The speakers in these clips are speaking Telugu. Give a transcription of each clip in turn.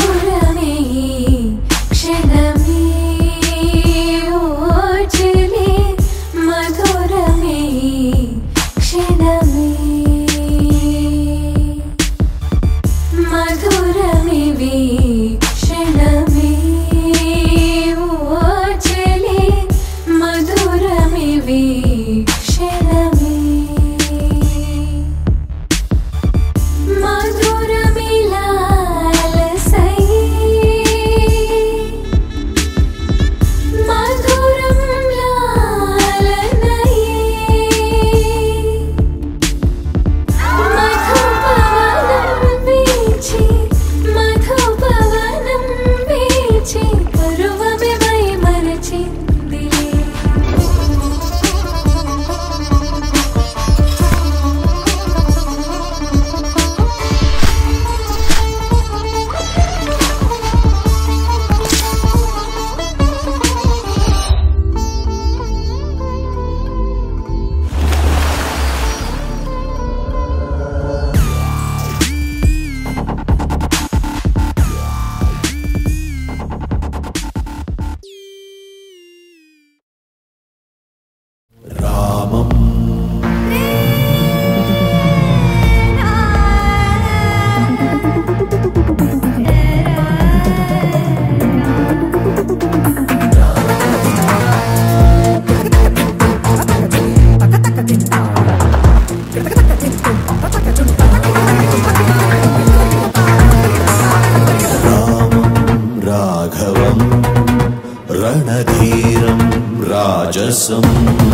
మధురమే క్షణమే ఓచలే మధురమే క్షణమే మధురమివి క్షణమే ఓచలే మధురమివి క్షణమే మధురమిలాలసై మధురం లాలనై మధుపవనం వీచి మధుపవనం వీచి పరువమే మై మరచిందిలే రాఘవం రణధీరం రాజసం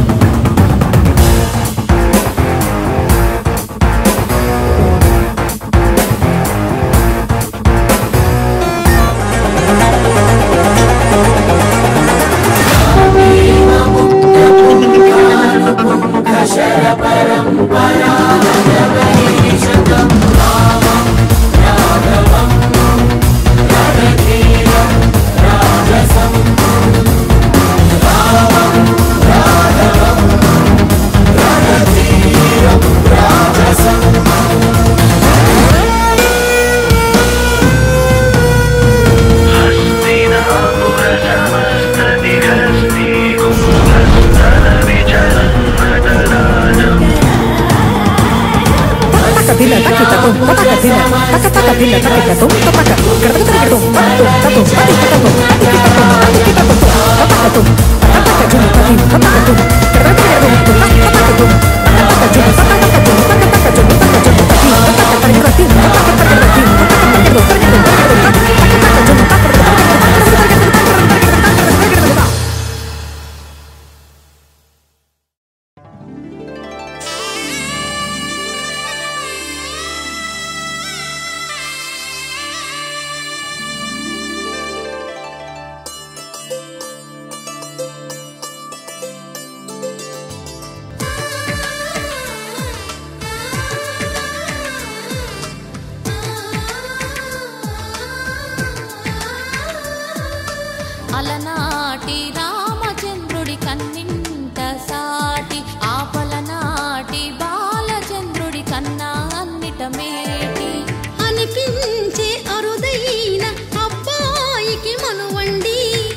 అలనాటి రామచంద్రుడి కన్నింట సాటి ఆపలనాటి బాలచంద్రుడి కన్నా అన్నిట మేటి అనిపించే అరుదైన అబ్బాయికి మనువండి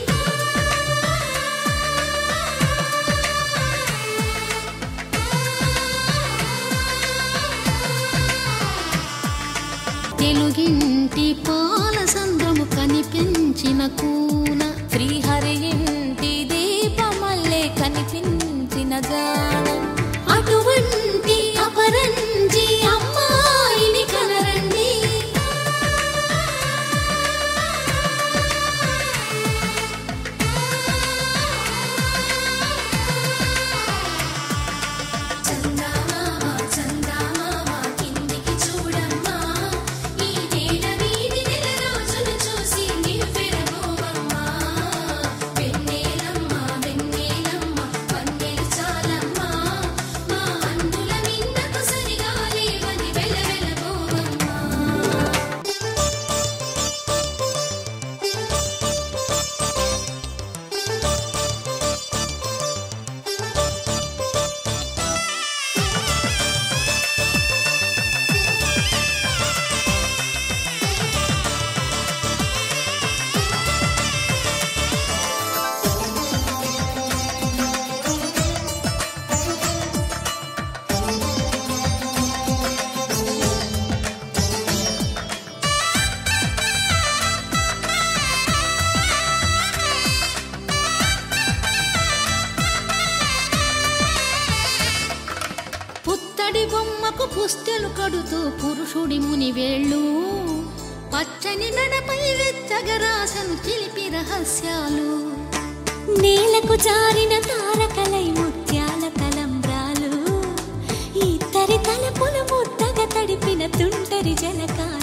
తెలుగింటి పాల సంద్రము కనిపించిన కూన శ్రీహరి ఇంటి దీపమల్లే కనిపించిన జాన అటువంటి అపరంజి అమ్మాయిని కనరండి చందమామ చందమామ కిందికి చూడమ్మా ఈ నేల వీధి నెల రోజులు చూసి నివ్వెరబోవమ్మా ప్రేమకు పుస్తెలు కడుతూ పురుషుడి ముని వేళ్ళు పచ్చని నడపై వెచ్చగరాసను చిలిపి రహస్యాలు నేలకు జారిన తారకలై ముత్యాల తలంబ్రాలు ఇద్దరి తలపుల ముద్దగా తడిపిన తుంటరి జలకాలు